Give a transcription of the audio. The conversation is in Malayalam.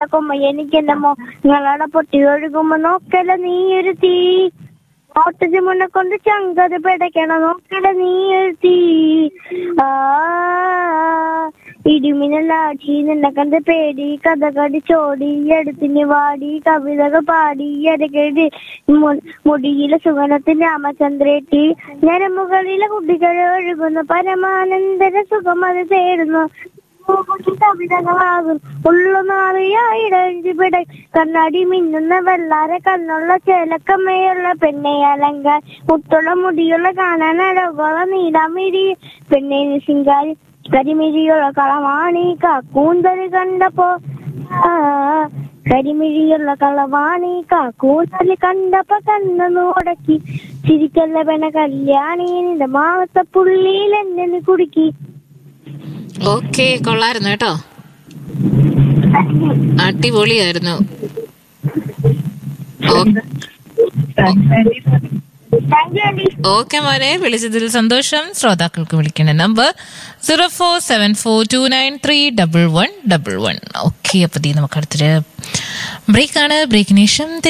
കൊമ്മ എനിക്കെന്റെ മോങ്ങളടെ പൊട്ടി ഒഴുകുമ്പോ നോക്കല നീ ഒരു തീ ഓട്ടത്തിന് മുന്നെ കൊണ്ട് ചങ്കത് പിടയ്ക്കണ നോക്കല നീ ഒരു തീ ആ ഇടിമിന്നലാടി നിന്നെ കണ്ട് പേടി കഥ കടിച്ചോടി എടുത്തിന് വാടി കവിതകൾ പാടി ഇടകടി മുടിയിലെ സുഗണത്തിന് രാമചന്ദ്രേട്ടി ഞരമ്പുകളിലെ കുട്ടികൾ ഒഴുകുന്നു പരമാനന്ദര സുഖം അത് തേടുന്നു കവിതകളാകും ഉള്ളുനാറിയായിടഞ്ചിപിട കണ്ണാടി മിന്നുന്ന വെള്ളാര കണ്ണുള്ള ചേലക്കമ്മയുള്ള പെണ്ണെ അലങ്കാർ മുത്തുള്ള മുടിയുള്ള കാണാൻ അഴകുള്ള നീലാമിരി പെണ്ണെ സിംഗാരി കരിമിഴിയുള്ള കളവാണി കാക്കൂന്തൽ കണ്ടപ്പോ ആ കരിമിഴിയുള്ള കളവാണി കാക്കൂന്തൽ കണ്ടപ്പോ കണ്ണു നോടക്കി ചിരിക്കല്ല പെണ കല്യാണി നിന്റെ മാവത്തെ പുള്ളിയിൽ എന്നെ നീ കുടുക്കി ഓക്കെ കൊള്ളായിരുന്നു കേട്ടോ അടിപൊളിയായിരുന്നു താങ്ക് യു ആന്റി ഓക്കെ മോനെ വിളിച്ചതിൽ സന്തോഷം ശ്രോതാക്കൾക്ക് വിളിക്കേണ്ട number zero four seven four two nine three double one double one okay അപ്പൊ ദീ നമുക്ക് അടുത്തൊരു ബ്രേക്കാണ് ബ്രേക്കിന് ശേഷം